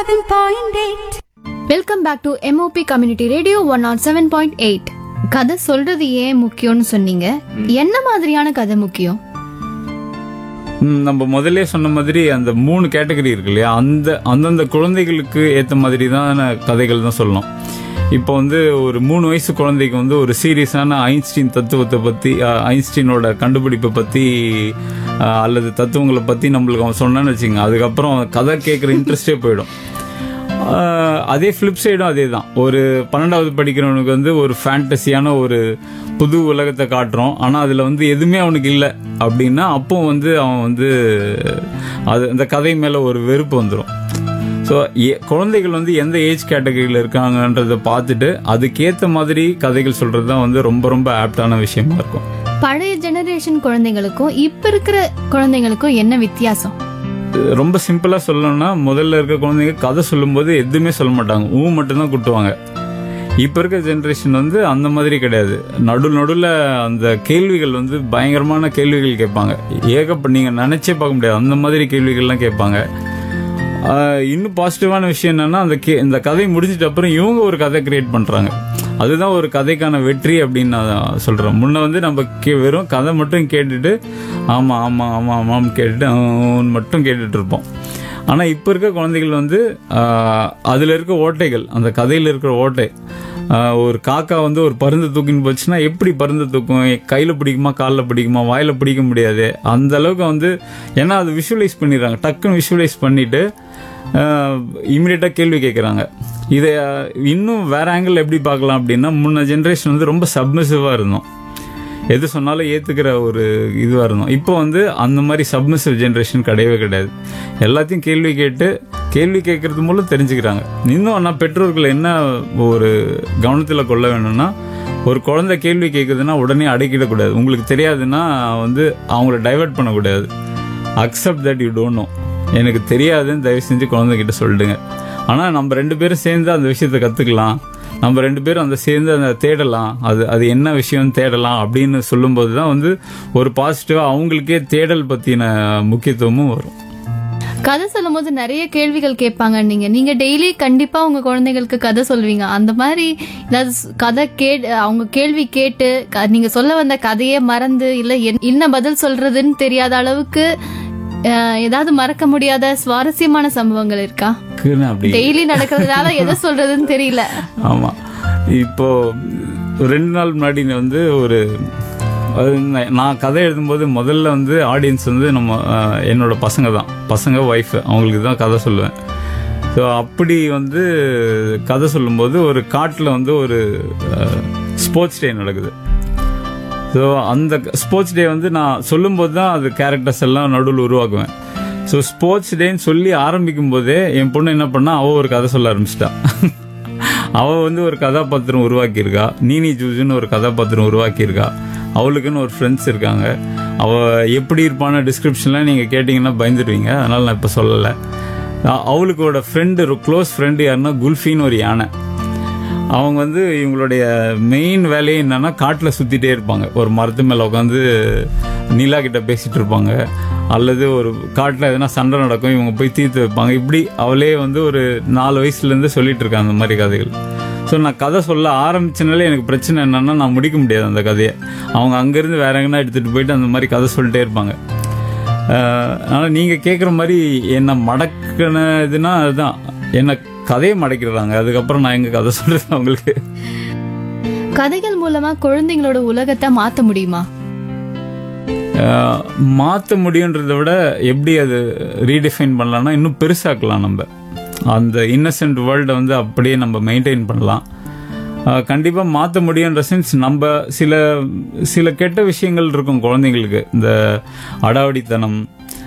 107.8 welcome back to MOP community radio one naught seven point eight கதை சொல்றது ஏன் முக்கியம்னு சொன்னீங்க என்ன மாதிரியான கதை முக்கியம் ம், நம்ம முதல்ல சொன்ன மாதிரி அந்த மூணு கேட்டகரி இருக்கு இல்லையா அந்த அந்தந்த குழந்தைகளுக்கு ஏத்த மாதிரி தான் கதைகள் தான் சொல்லணும் இப்போ வந்து ஒரு மூணு வயசு குழந்தைக்கு வந்து ஒரு சீரியஸான ஐன்ஸ்டீன் தத்துவத்தை பத்தி அஹ், ஐன்ஸ்டீனோட கண்டுபிடிப்பை பத்தி அஹ், அல்லது தத்துவங்களை பத்தி நம்மளுக்கு அவன் சொன்னான்னு வச்சுங்க அதுக்கப்புறம் கதை கேட்குற இன்ட்ரெஸ்டே போயிடும் ஆஹ் அதே ஃபிளிப் சைடும் அதே தான் ஒரு பன்னெண்டாவது படிக்கிறவனுக்கு வந்து ஒரு ஃபேண்டசியான ஒரு புது உலகத்தை காட்டுறோம் ஆனால் அதில் வந்து எதுவுமே அவனுக்கு இல்லை அப்படின்னா அப்போ வந்து அவன் வந்து அது அந்த கதை மேலே ஒரு வெறுப்பு வந்துடும் ஸோ குழந்தைகள் வந்து எந்த ஏஜ் கேட்டகரியில் இருக்காங்கன்றதை பார்த்துட்டு அதுக்கேற்ற மாதிரி கதைகள் சொல்கிறது தான் வந்து ரொம்ப ரொம்ப ஆப்டான விஷயமா இருக்கும் பழைய ஜெனரேஷன் குழந்தைங்களுக்கும் இப்ப இருக்கிற குழந்தைங்களுக்கும் என்ன வித்தியாசம் ரொம்ப சிம்பிளா சொல்லணும்னா முதல்ல இருக்க குழந்தைங்க கதை சொல்லும்போது எதுவுமே சொல்ல மாட்டாங்க ஊ மட்டும்தான் குட்டுவாங்க இப்ப இருக்க ஜெனரேஷன் வந்து அந்த மாதிரி கிடையாது நடு நடுல அந்த கேள்விகள் வந்து பயங்கரமான கேள்விகள் கேட்பாங்க ஏகப்ப நீங்க நினைச்சே பார்க்க முடியாது அந்த மாதிரி கேள்விகள்லாம் கேட்பாங்க ஆஹ் இன்னும் பாசிட்டிவான விஷயம் என்னன்னா அந்த கே- இந்த கதை முடிஞ்சிட்ட அப்புறம் இவங்க ஒரு கதை கிரியேட் பண்றாங்க அதுதான் ஒரு கதைக்கான வெற்றி அப்படின்னு நான் சொல்றேன் முன்ன வந்து நம்ம கே- வெறும் கதை மட்டும் கேட்டுட்டு ஆமா ஆமா ஆமா ஆமான்னு கேட்டுட்டு ஆன்னு மட்டும் கேட்டுட்டு இருப்போம் ஆனா இப்ப இருக்க குழந்தைகள் வந்து ஆஹ், அதுல இருக்க ஓட்டைகள் அந்த கதையில இருக்கிற ஓட்டை ஆஹ், ஒரு காக்கா வந்து ஒரு பருந்து தூக்கின்னு போச்சுன்னா எப்படி பருந்து தூக்கும் கையில பிடிக்குமா காலில் பிடிக்குமா வாயில பிடிக்க முடியாது அந்த அளவுக்கு வந்து ஏன்னா அது விஷுவலைஸ் பண்ணிடுறாங்க டக்குன்னு விஷுவலைஸ் பண்ணிட்டு இமீடியட்டா கேள்வி கேட்குறாங்க இதை அஹ், இன்னும் வேற ஆங்கிள் எப்படி பார்க்கலாம் அப்படின்னா முன்ன ஜென்ரேஷன் வந்து ரொம்ப சப்மிசிவா இருந்தோம் எது சொன்னாலும் ஏத்துக்கிற ஒரு இதுவா இருந்தோம் இப்போ வந்து அந்த மாதிரி சப்மிசிவ் ஜென்ரேஷன் கிடையவே கிடையாது எல்லாத்தையும் கேள்வி கேட்டு கேள்வி கேட்கறது மூலம் தெரிஞ்சுக்கிறாங்க இன்னும் ஆனால் பெற்றோர்கள் என்ன ஒரு கவனத்தில் கொள்ள வேணும்னா ஒரு குழந்தை கேள்வி கேட்குதுன்னா உடனே அடக்கிடக்கூடாது உங்களுக்கு தெரியாதுன்னா வந்து அவங்கள டைவர்ட் பண்ணக்கூடாது accept that you don't know எனக்கு தெரியாதுன்னு தயவு செஞ்சு குழந்தைகிட்ட சொல்லிடுங்க ஆனால் நம்ம ரெண்டு பேரும் சேர்ந்து அந்த விஷயத்தை கற்றுக்கலாம் நம்ம ரெண்டு பேரும் அந்த சேர்ந்து அந்த தேடலாம் அது அது என்ன விஷயம் தேடலாம் அப்படின்னு சொல்லும்போது தான் வந்து ஒரு பாசிட்டிவாக அவங்களுக்கே தேடல் பற்றின முக்கியத்துவமும் வரும் கதை சொல்லும்போது நிறைய கேள்விகள் கேட்பாங்க நீங்க நீங்க டெய்லி கண்டிப்பா உங்க குழந்தைகளுக்கு கதை சொல்வீங்க அந்த மாதிரி ஏதாவது ஸ்- கதை கே அவங்க கேள்வி கேட்டு க- நீங்க சொல்ல வந்த கதையே மறந்து இல்ல என்- என்ன பதில் சொல்றதுன்னு தெரியாத அளவுக்கு அஹ், ஏதாவது மறக்க முடியாத சுவாரஸ்யமான சம்பவங்கள் இருக்கா இருக்குன்னு அப்படி டெய்லி நடக்கிறதுனால எதை சொல்றதுன்னு தெரியல ஆமா இப்போ ஒரு ரெண்டு நாள் முன்னாடி வந்து ஒரு அது ந- நான் கதை எழுதும்போது முதல்ல வந்து ஆடியன்ஸ் வந்து நம்ம அஹ், என்னோட பசங்க தான் பசங்க ஒய்ஃப் அவங்களுக்கு தான் கதை சொல்லுவேன் ஸோ அப்படி வந்து கதை சொல்லும்போது ஒரு காட்டில் வந்து ஒரு ஸ்போர்ட்ஸ் டே நடக்குது ஸோ அந்த ஸ்போர்ட்ஸ் டே வந்து நான் சொல்லும்போது தான் அது கேரக்டர்ஸ் எல்லாம் நடுவில் உருவாக்குவேன் ஸோ ஸ்போர்ட்ஸ் டேன்னு சொல்லி ஆரம்பிக்கும் போதே என் பொண்ணு என்ன பண்ணா அவ ஒரு கதை சொல்ல ஆரம்பிச்சிட்டா அவ வந்து ஒரு கதாபாத்திரம் உருவாக்கியிருக்கா நீனி ஜூஜுன்னு ஒரு கதாபாத்திரம் உருவாக்கியிருக்கா அவளுக்குன்னு ஒரு ஃப்ரெண்ட்ஸ் இருக்காங்க அவ எப்படி இருப்பான டிஸ்கிரிப்ஷன்லாம் நீங்க கேட்டீங்கன்னா பயந்துடுவீங்க அதனால நான் இப்ப சொல்லலை அ- அவளுக்கோட ஃப்ரெண்டு க்ளோஸ் ஃப்ரெண்டு யாருன்னா குல்ஃபின்னு ஒரு யானை அவங்க வந்து இவங்களுடைய மெயின் வேலையே என்னன்னா காட்டில் சுத்திட்டே இருப்பாங்க ஒரு மரத்து மேல உட்காந்து நிலா கிட்ட பேசிட்டு இருப்பாங்க அல்லது ஒரு காட்டில் எதனா சண்டை நடக்கும் இவங்க போய் தீர்த்து வைப்பாங்க இப்படி அவளே வந்து ஒரு நாலு வயசுல இருந்து சொல்லிட்டு இருக்காங்க அந்த மாதிரி கதைகள் ஸோ நான் கதை சொல்ல ஆரம்பிச்சனாலே எனக்கு பிரச்சனை என்னன்னா நான் முடிக்க முடியாது அந்த கதையை அவங்க அங்கேருந்து வேற எங்கன்னா எடுத்துட்டு போயிட்டு அந்த மாதிரி கதை சொல்லிட்டே இருப்பாங்க ஆஹ் ஆனா நீங்க கேக்குற மாதிரி என்ன மடக்குனதுன்னா அதுதான் என்ன கதையை மடக்கிடுறாங்க அதுக்கப்புறம் நான் எங்க கதை சொல்றது அவங்களுக்கு கதைகள் மூலமா குழந்தைங்களோட உலகத்தை மாத்த முடியுமா ஆஹ் மாத்த முடியுன்றதை விட எப்படி அது ரீடிஃபைன் பண்ணலாம்னா இன்னும் பெருசாக்கலாம் நம்ம அந்த இன்னசென்ட் வேர்ல்டை வந்து அப்படியே நம்ம மெயின்டைன் பண்ணலாம் ஆஹ் கண்டிப்பா மாத்த முடியுன்ற சென்ஸ் நம்ம சில சில கெட்ட விஷயங்கள் இருக்கும் குழந்தைங்களுக்கு இந்த அடாவடித்தனம்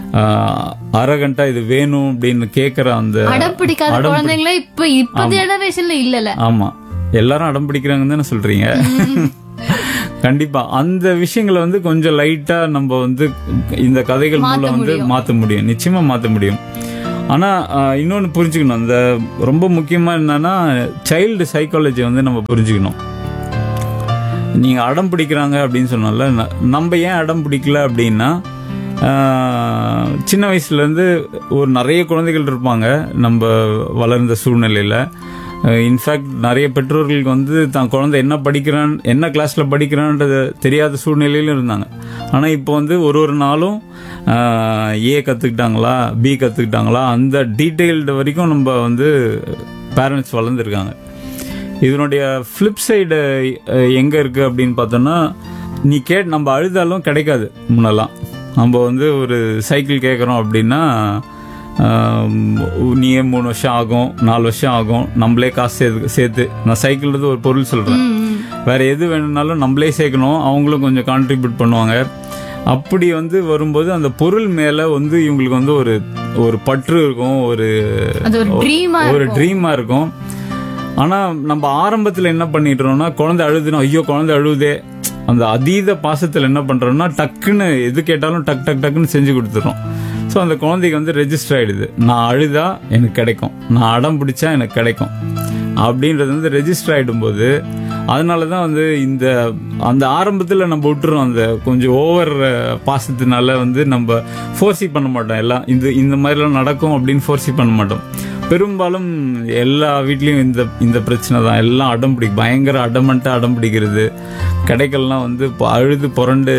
அரகண்டா இது வேணும் அப்படின்னு கேக்குற அந்த அடம் பிடிக்காத அடம் பிடி- குழந்தைங்களே இப்ப இப்ப ஜெனரேஷன்ல இல்லல ஆமா எல்லாரும் அடம் பிடிக்கிறாங்கன்னு தானே சொல்றீங்க கண்டிப்பா அந்த விஷயங்களை வந்து கொஞ்சம் லைட்டா நம்ம வந்து இந்த கதைகள் மாத்த மூலம் வந்து முடியும். மாத்த முடியும் நிச்சயமா மாத்த முடியும் ஆனா ஆஹ், இன்னொன்னு புரிஞ்சுக்கணும் அந்த ரொம்ப முக்கியமா என்னன்னா சைல்டு சைக்காலஜி வந்து நம்ம புரிஞ்சுக்கணும் நீங்க அடம் பிடிக்கிறாங்க அப்படின்னு சொன்னால ந- நம்ம ஏன் அடம் பிடிக்கல அப்படின்னா ஆஹ், சின்ன வயசுலேருந்து ஒரு நிறைய குழந்தைகள் இருப்பாங்க நம்ம வளர்ந்த சூழ்நிலையில் இன்ஃபேக்ட் நிறைய பெற்றோர்களுக்கு வந்து தான் குழந்தை என்ன படிக்கிறான் என்ன கிளாஸில் படிக்கிறான்றது தெரியாத சூழ்நிலையிலும் இருந்தாங்க ஆனால் இப்போ வந்து ஒரு ஒரு நாளும் ஏ கற்றுக்கிட்டாங்களா பி கற்றுக்கிட்டாங்களா அந்த டீட்டெயில்டு வரைக்கும் நம்ம வந்து பேரண்ட்ஸ் வளர்ந்துருக்காங்க இதனுடைய ஃப்ளிப் சைடு எங்கே இருக்குது அப்படின்னு பார்த்தோன்னா நீ கேட் நம்ம அழுதாலும் கிடைக்காது முன்னெல்லாம் நம்ம வந்து ஒரு சைக்கிள் கேட்குறோம் அப்படின்னா ஆம், நீயே மூணு வருஷம் ஆகும் நாலு வருஷம் ஆகும் நம்மளே காசு சேர்த்து சேர்த்து நான் சைக்கிள்ன்றது ஒரு பொருள் சொல்கிறேன் வேற எது வேணும்னாலும் நம்மளே சேர்க்கணும் அவங்களும் கொஞ்சம் கான்ட்ரிபியூட் பண்ணுவாங்க அப்படி வந்து வரும்போது அந்த பொருள் மேல வந்து இவங்களுக்கு வந்து ஒரு ஒரு பற்று இருக்கும் ஒரு அது ஒரு ட்ரீமா ஒரு ட்ரீமா இருக்கும் ஆனா நம்ம ஆரம்பத்துல என்ன பண்ணிடுறோம்னா குழந்தை அழுதுனா ஐயோ குழந்தை அழுவுதே அந்த அதீத பாசத்துல என்ன பண்றோம்னா டக்குன்னு எது கேட்டாலும் டக் டக் டக்குன்னு செஞ்சு கொடுத்துறோம் ஸோ அந்த குழந்தைக்கு வந்து ரெஜிஸ்டர் ஆயிடுது நான் அழுதா எனக்கு கிடைக்கும் நான் அடம் பிடிச்சா எனக்கு கிடைக்கும் அப்படின்றது வந்து ரெஜிஸ்டர் ஆயிடும்போது அதனால தான் வந்து இந்த அந்த ஆரம்பத்தில் நம்ம விட்டுறோம் அந்த கொஞ்சம் ஓவர் பாசத்தினால வந்து நம்ம ஃபோர்ஸி பண்ண மாட்டோம் எல்லாம் இந்த இந்த மாதிரிலாம் நடக்கும் அப்படின்னு ஃபோர்ஸி பண்ண மாட்டோம் பெரும்பாலும் எல்லா வீட்லயும் இந்த இந்த பிரச்சனை தான் எல்லாம் அடம் பிடி பயங்கர அடமண்ட்டா அடம் பிடிக்கிறது கடைகள்லாம் வந்து இப்போ அழுது புரண்டு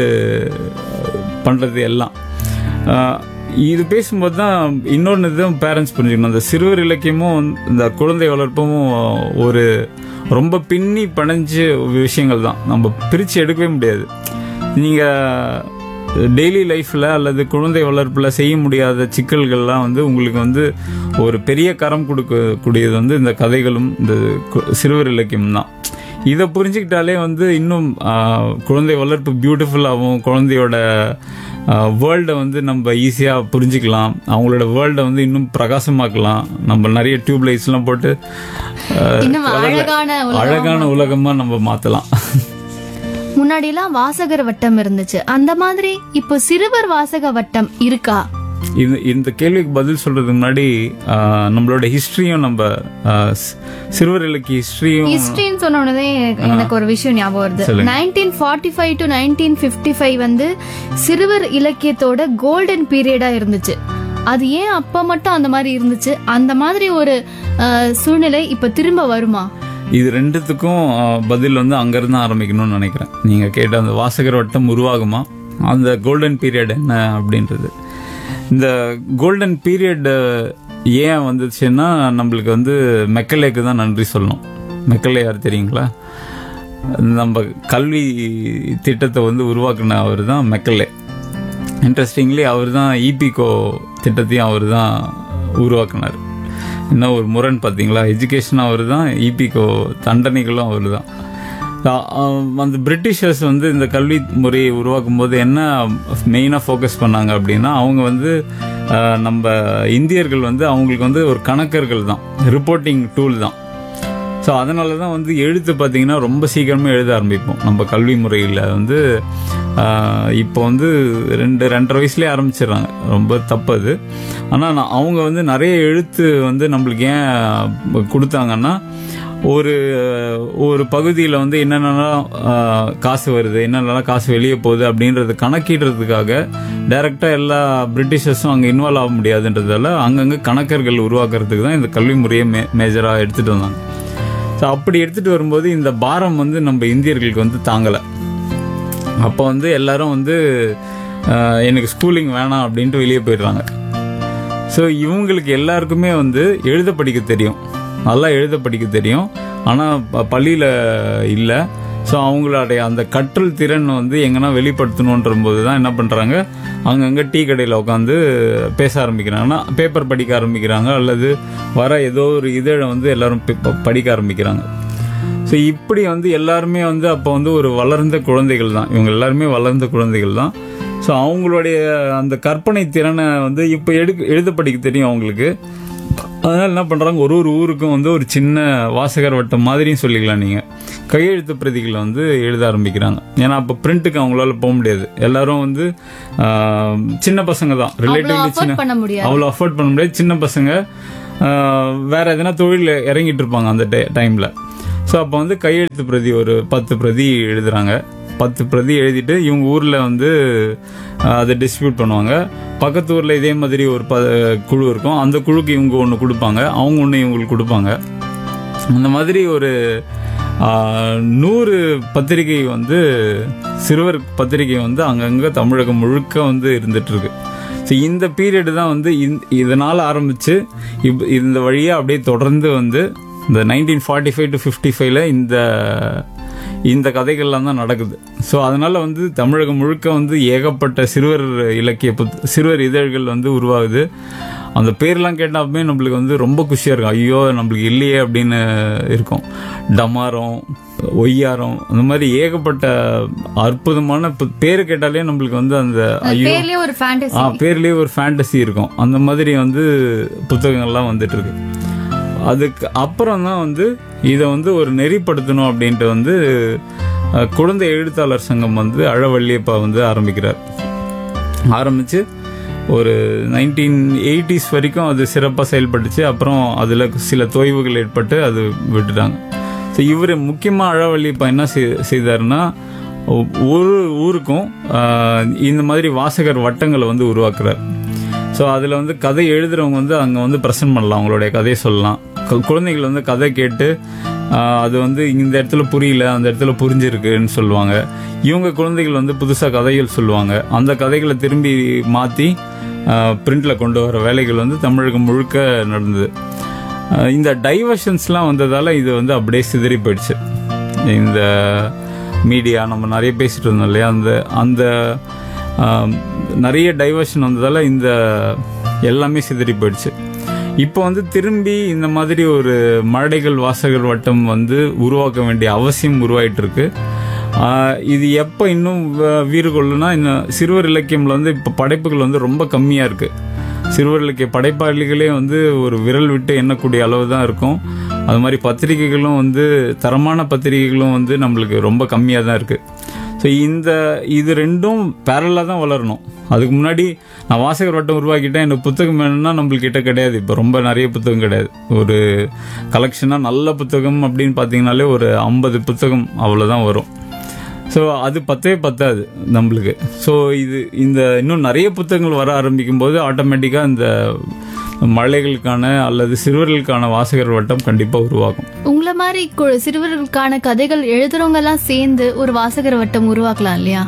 பண்றது எல்லாம் ஆஹ் இது பேசும்போது தான் இன்னொன்று தான் பேரண்ட்ஸ் புரிஞ்சுக்கணும் அந்த சிறுவர் இலக்கியமும் வந்து இந்த குழந்தை வளர்ப்பும் ஒரு ரொம்ப பின்னி பணைஞ்ச விஷயங்கள் தான் நம்ம பிரித்து எடுக்கவே முடியாது நீங்கள் டெய்லி லைஃப்பில் அல்லது குழந்தை வளர்ப்பில் செய்ய முடியாத சிக்கல்கள்லாம் வந்து உங்களுக்கு வந்து ஒரு பெரிய கரம் கொடுக்கக்கூடியது வந்து இந்த கதைகளும் இந்த கு- சிறுவர் இலக்கியம் தான் இதை புரிஞ்சுக்கிட்டாலே வந்து இன்னும் ஆஹ், குழந்தை வளர்ப்பு பியூட்டிஃபுல்லாகவும் குழந்தையோட வேர்ல்டை வந்து நம்ம ஈஸியாக புரிஞ்சுக்கலாம் அவங்களோட வேர்ல்டை வந்து இன்னும் பிரகாசமாக்கலாம் நம்ம நிறைய டியூப் லைட்ஸ்லாம் போட்டு ஆஹ், இன்னும் அழகான உலகம். அழகான உலகமாக நம்ம மாற்றலாம் முன்னாடி எல்லாம் வாசகர் வட்டம் இருந்துச்சு அந்த மாதிரி இப்போ சிறுவர் வாசக வட்டம் இருக்கா இந்த இந்த கேள்விக்கு பதில் சொல்றதுக்கு முன்னாடி ஆஹ், நம்மளோட ஹிஸ்டரியும் நம்ம ஆஹ், சி- சிறுவர் இலக்கிய ஹிஸ்டரியும் ஹிஸ்டரின்னு சொன்ன உடனே எனக்கு ஒரு விஷயம் ஞாபகம் வருது சொல்லுங்க. Nineteen forty five to nineteen fifty five வந்து சிறுவர் இலக்கியத்தோட கோல்டன் பீரியடா இருந்துச்சு அது ஏன் அப்ப மட்டும் அந்த மாதிரி இருந்துச்சு அந்த மாதிரி ஒரு அஹ், சூழ்நிலை இப்ப திரும்ப வருமா இது ரெண்டுத்துக்கும் ஆஹ், பதில் வந்து அங்கிருந்து ஆரம்பிக்கணும்னு நினைக்கிறேன் நீங்க கேட்ட அந்த வாசகர் வட்டம் உருவாகுமா அந்த கோல்டன் பீரியட் என்ன அப்படின்றது இந்த கோல்டன் பீரியட் ஏன் வந்துச்சுன்னா நம்மளுக்கு வந்து மெக்கலேக்கு தான் நன்றி சொல்லணும் மெக்கலே யார் தெரியுங்களா நம்ம கல்வி திட்டத்தை வந்து உருவாக்குன அவர் தான் மெக்கலே இன்ட்ரெஸ்டிங்லி அவர் தான் இபிகோ திட்டத்தையும் அவர் தான் உருவாக்குனார் என்ன ஒரு முரண் பார்த்தீங்களா எஜுகேஷன் அவர் தான் இபிகோ தண்டனைகளும் அவர் தான் அந்த பிரிட்டிஷர்ஸ் வந்து இந்த கல்வி முறையை உருவாக்கும் போது என்ன மெயினாக ஃபோக்கஸ் பண்ணாங்க அப்படின்னா அவங்க வந்து ஆஹ், நம்ம இந்தியர்கள் வந்து அவங்களுக்கு வந்து ஒரு கணக்கர்கள் தான் ரிப்போர்ட்டிங் டூல் தான் ஸோ அதனால தான் வந்து எழுத்து பார்த்தீங்கன்னா ரொம்ப சீக்கிரமே எழுத ஆரம்பிப்போம் நம்ம கல்வி முறையில் வந்து ஆஹ், இப்போ வந்து ரெண்டு ரெண்டரை வயசுலேயே ஆரம்பிச்சிடுறாங்க ரொம்ப தப்பு அது ஆனால் அவங்க வந்து நிறைய எழுத்து வந்து நம்மளுக்கு ஏன் கொடுத்தாங்கன்னா ஒரு ஒரு பகுதியில் வந்து என்னென்னலாம் ஆஹ், காசு வருது என்னென்னலாம் காசு வெளியே போகுது அப்படின்றது கணக்கிடுறதுக்காக டைரெக்டாக எல்லா பிரிட்டிஷர்ஸும் அங்கே இன்வால்வ் ஆக முடியாதுன்றதால அங்கங்கே கணக்கர்கள் உருவாக்குறதுக்கு தான் இந்த கல்வி முறையை மே மேஜராக எடுத்துகிட்டு வந்தாங்க ஸோ அப்படி எடுத்துட்டு வரும்போது இந்த பாரம் வந்து நம்ம இந்தியர்களுக்கு வந்து தாங்கலை அப்போ வந்து எல்லாரும் வந்து ஆஹ், எனக்கு ஸ்கூலிங் வேணாம் அப்படின்ட்டு வெளியே போயிடுறாங்க ஸோ இவங்களுக்கு எல்லாருக்குமே வந்து எழுத படிக்க தெரியும் நல்லா எழுத படிக்க தெரியும் ஆனால் பள்ளியில் இல்லை ஸோ அவங்களுடைய அந்த கற்றல் திறன் வந்து எங்கன்னா வெளிப்படுத்தணுன்ற போது தான் என்ன பண்ணுறாங்க அங்கங்கே டீ கடையில் உட்காந்து பேச ஆரம்பிக்கிறாங்கன்னா பேப்பர் படிக்க ஆரம்பிக்கிறாங்க அல்லது வர ஏதோ ஒரு இதழை வந்து எல்லாரும் பி- ப- படிக்க ஆரம்பிக்கிறாங்க ஸோ இப்படி வந்து எல்லாருமே வந்து அப்போ வந்து ஒரு வளர்ந்த குழந்தைகள் தான் இவங்க எல்லாருமே வளர்ந்த குழந்தைகள் தான் ஸோ அவங்களுடைய அந்த கற்பனை திறனை வந்து இப்போ எடுக்க எழுத படிக்க தெரியும் அவங்களுக்கு அதனால என்ன பண்றாங்க ஒரு ஒரு ஊருக்கும் வந்து ஒரு சின்ன வாசகர் வட்டம் மாதிரியும் சொல்லிக்கலாம் நீங்க கையெழுத்து பிரதிகளை வந்து எழுத ஆரம்பிக்கிறாங்க ஏன்னா அப்போ பிரிண்ட்டுக்கு அவங்களால போக முடியாது எல்லாரும் வந்து ஆஹ், சின்ன பசங்க தான் ரிலேட்டிவ்லி அஃபோர்ட் சின்ன பண்ண முடியாது அவ்வளோ அஃபோர்ட் பண்ண முடியாது சின்ன பசங்க ஆஹ், வேற எதனா தொழில் இறங்கிட்டு இருப்பாங்க அந்த டைம்ல ஸோ அப்போ வந்து கையெழுத்து பிரதி ஒரு பத்து பிரதி எழுதுறாங்க பத்து பிரதி எழுதிட்டு இவங்க ஊரில் வந்து அஹ், அதை டிஸ்ட்ரிபியூட் பண்ணுவாங்க பக்கத்து ஊரில் இதே மாதிரி ஒரு ப குழு இருக்கும் அந்த குழுக்கு இவங்க ஒன்று கொடுப்பாங்க அவங்க ஒன்று இவங்களுக்கு கொடுப்பாங்க அந்த மாதிரி ஒரு ஆ, நூறு பத்திரிகை வந்து சிறுவர் பத்திரிகை வந்து அங்கங்கே தமிழகம் முழுக்க வந்து இருந்துட்டு இருக்கு ஸோ இந்த பீரியட் தான் வந்து இந்த- இதனால ஆரம்பிச்சு இப் இந்த வழியாக அப்படியே தொடர்ந்து வந்து இந்த nineteen forty five to fifty ஃபைவ்ல இந்த இந்த கதைகள்லாம் தான் நடக்குது ஸோ அதனால வந்து தமிழகம் முழுக்க வந்து ஏகப்பட்ட சிறுவர் இலக்கிய புத் சிறுவர் இதழ்கள் வந்து உருவாகுது அந்த பேர்லாம் கேட்டாலுமே நம்மளுக்கு வந்து ரொம்ப குஷியாக இருக்கும் ஐயோ நம்மளுக்கு இல்லையே அப்படின்னு இருக்கும் டமாரம் ஒய்யாரம் அந்த மாதிரி ஏகப்பட்ட அற்புதமான பு- பேரு கேட்டாலே நம்மளுக்கு வந்து அந்த ஐயோ பேர்லயே ஒரு ஃபேண்டசி ஆ பேர்லயே ஒரு ஃபேண்டசி இருக்கும் அந்த மாதிரி வந்து புத்தகங்கள்லாம் வந்துட்டு இருக்கு அதுக்கு அப்புறம் தான் வந்து இதை வந்து ஒரு நெறிப்படுத்தணும் அப்படின்ட்டு வந்து அஹ், குழந்தை எழுத்தாளர் சங்கம் வந்து அழவள்ளியப்பா வந்து ஆரம்பிக்கிறார் ஆரம்பிச்சு ஒரு நைன்டீன் எயிட்டிஸ் வரைக்கும் அது சிறப்பாக செயல்பட்டுச்சு அப்புறம் அதில் சில தொய்வுகள் ஏற்பட்டு அது விட்டுட்டாங்க ஸோ இவர் முக்கியமாக அழவள்ளியப்பா என்ன செய்- செய்தாருன்னா ஒ- ஒரு ஊருக்கும் ஆஹ், இந்த மாதிரி வாசகர் வட்டங்களை வந்து உருவாக்குறார் ஸோ அதில் வந்து கதை எழுதுறவங்க வந்து அங்கே வந்து ப்ரெசென்ட் பண்ணலாம் அவங்களுடைய கதையை சொல்லலாம் கு- குழந்தைகள் வந்து கதை கேட்டு ஆஹ், அது வந்து இந்த இடத்துல புரியல அந்த இடத்துல புரிஞ்சிருக்குன்னு சொல்லுவாங்க இவங்க குழந்தைகள் வந்து புதுசாக கதைகள் சொல்லுவாங்க அந்த கதைகளை திரும்பி மாற்றி பிரிண்ட்ல கொண்டு வர வேலைகள் வந்து தமிழகம் முழுக்க நடந்தது ஆஹ், இந்த டைவர்ஷன்ஸ்லாம் வந்ததால இது வந்து அப்படியே சிதறி போயிடுச்சு இந்த மீடியா நம்ம நிறைய பேசிட்டு இருந்தோம் இல்லையா அந்த அந்த ஆம், நிறைய டைவர்ஷன் வந்ததால இந்த எல்லாமே சிதறி போயிடுச்சு இப்போ வந்து திரும்பி இந்த மாதிரி ஒரு மழடைகள் வாசகர் வட்டம் வந்து உருவாக்க வேண்டிய அவசியம் உருவாயிட்டு இருக்கு ஆஹ், இது எப்போ இன்னும் வ- வீறு கொள்ளுனா இன்னும் சிறுவர் இலக்கியம்ல வந்து இப்போ படைப்புகள் வந்து ரொம்ப கம்மியா இருக்கு சிறுவர் இலக்கிய படைப்பாளிகளே வந்து ஒரு விரல் விட்டு எண்ணக்கூடிய அளவு தான் இருக்கும் அது மாதிரி பத்திரிகைகளும் வந்து தரமான பத்திரிகைகளும் வந்து நம்மளுக்கு ரொம்ப கம்மியாக தான் இருக்கு ஸோ இந்த இது ரெண்டும் பேரலாக தான் வளரணும் அதுக்கு முன்னாடி நான் வாசகர் வட்டம் உருவாக்கிட்டேன் எனக்கு புத்தகம் வேணும்னா நம்மளுக்கு கிட்ட கிடையாது இப்போ ரொம்ப நிறைய புத்தகம் கிடையாது ஒரு கலெக்ஷனாக நல்ல புத்தகம் அப்படின்னு பார்த்தீங்கனாலே ஒரு ஐம்பது புத்தகம் அவ்வளோதான் வரும் ஸோ அது பத்தவே பத்தாது நம்மளுக்கு ஸோ இது இந்த இன்னும் நிறைய புத்தகங்கள் வர ஆரம்பிக்கும் போது ஆட்டோமேட்டிக்காக இந்த மழைகளுக்கான அல்லது சிறுவர்களுக்கான வாசகர் வட்டம் கண்டிப்பாக உருவாகும் உங்களை மாதிரி கு- சிறுவர்களுக்கான கதைகள் எழுதுறவங்க எல்லாம் சேர்ந்து ஒரு வாசகர் வட்டம் உருவாக்கலாம் இல்லையா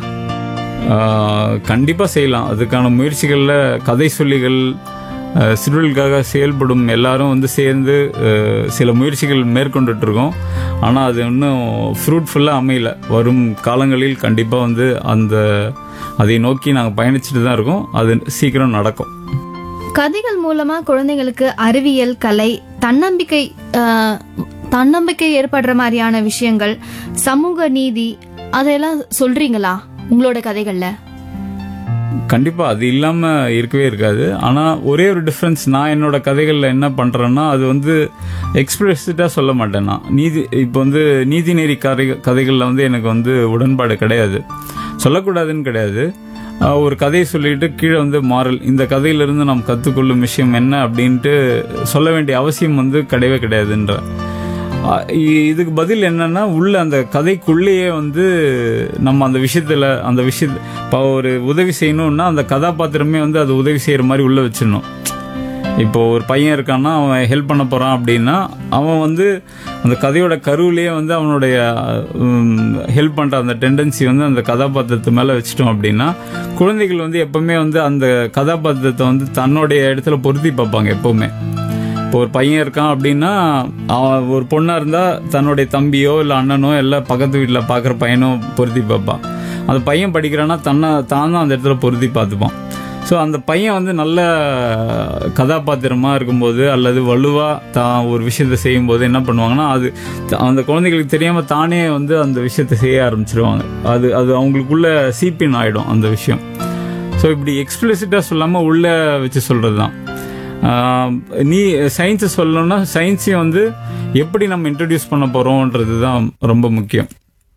ஆஹ் கண்டிப்பா செய்யலாம் அதுக்கான முயற்சிகள்ல கதை சொல்லிகள் ஆஹ் சிறுவர்களுக்காக செயல்படும் எல்லாரும் வந்து சேர்ந்து ஆஹ் சில முயற்சிகள் மேற்கொண்டுட்டு இருக்கோம் ஆனா அது இன்னும் ஃப்ரூட்ஃபுல்லா அமையல வரும் காலங்களில் கண்டிப்பா வந்து அந்த அதை நோக்கி நாங்கள் பயணிச்சுட்டு தான் இருக்கோம் அது சீக்கிரம் நடக்கும் கதைகள் மூலமா குழந்தைங்களுக்கு அறிவியல் கலை தன்னம்பிக்கை ஆஹ், தன்னம்பிக்கை ஏற்படுற மாதிரியான விஷயங்கள் சமூக நீதி அதையெல்லாம் சொல்றீங்களா உங்களோட கதைகள்ல கண்டிப்பா அது இல்லாம இருக்கவே இருக்காது ஆனா ஒரே ஒரு டிஃபரன்ஸ் நான் என்னோட கதைகள்ல என்ன பண்றேன்னா அது வந்து எக்ஸ்பிரசிட்டா சொல்ல மாட்டேன் நான் நீதி இப்போ வந்து நீதிநெறி கதை கதைகள்ல வந்து எனக்கு வந்து உடன்பாடு கிடையாது சொல்லக்கூடாதுன்னு கிடையாது ஆஹ் ஒரு கதையை சொல்லிட்டு கீழே வந்து மாறல் இந்த கதையிலிருந்து நாம் கற்றுக்கொள்ளும் விஷயம் என்ன அப்படின்ட்டு சொல்ல வேண்டிய அவசியம் வந்து கிடையவே கிடையாதுன்ற ஆஹ் இ- இதுக்கு பதில் என்னன்னா உள்ள அந்த கதைக்குள்ளேயே வந்து நம்ம அந்த விஷயத்துல அந்த விஷயத்த இப்போ ஒரு உதவி செய்யணும்னா அந்த கதாபாத்திரமே வந்து அது உதவி செய்யற மாதிரி உள்ள வச்சிடணும் இப்போ ஒரு பையன் இருக்கான்னா அவன் ஹெல்ப் பண்ண போறான் அப்படின்னா அவன் வந்து அந்த கதையோட கருவிலேயே வந்து அவனுடைய ஹெல்ப் பண்ற அந்த டெண்டன்சி வந்து அந்த கதாபாத்திரத்து மேல வச்சிட்டோம் அப்படின்னா குழந்தைகள் வந்து எப்பவுமே வந்து அந்த கதாபாத்திரத்தை வந்து தன்னுடைய இடத்துல பொருத்தி பார்ப்பாங்க எப்பவுமே இப்போ ஒரு பையன் இருக்கான் அப்படின்னா அவன் ஒரு பொண்ணா இருந்தா தன்னுடைய தம்பியோ இல்ல அண்ணனோ இல்ல பக்கத்து வீட்டுல பாக்குற பையனோ பொருத்தி பார்ப்பான் அந்த பையன் படிக்கிறான்னா தன்னை தான் தான் அந்த இடத்துல பொருத்தி பார்த்துப்பான் ஸோ அந்த பையன் வந்து நல்ல கதாபாத்திரமா இருக்கும்போது அல்லது வலுவா தான் ஒரு விஷயத்த செய்யும்போது என்ன பண்ணுவாங்கன்னா அது த- அந்த குழந்தைகளுக்கு தெரியாம தானே வந்து அந்த விஷயத்த செய்ய ஆரம்பிச்சிருவாங்க அது அது அவங்களுக்குள்ள சீப்பின் ஆயிடும் அந்த விஷயம் ஸோ இப்படி எக்ஸ்பிளிசிட்டாக சொல்லாமல் உள்ள வச்சு சொல்கிறது தான் ஆஹ் நீ சயின்ஸை சொல்லணும்னா சயின்ஸையும் வந்து எப்படி நம்ம இன்ட்ரடியூஸ் பண்ண போகிறோன்றது தான் ரொம்ப முக்கியம்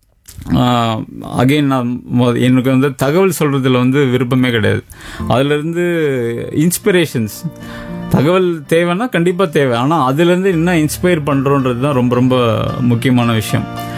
அகைன் நான் மொ- எனக்கு வந்து தகவல் சொல்றதுல வந்து விருப்பமே கிடையாது அதுல இருந்து இன்ஸ்பிரேஷன்ஸ் தகவல் தேவைன்னா கண்டிப்பா தேவை ஆனா அதுல இருந்து என்ன இன்ஸ்பயர் பண்றோன்றது தான் ரொம்ப ரொம்ப முக்கியமான விஷயம்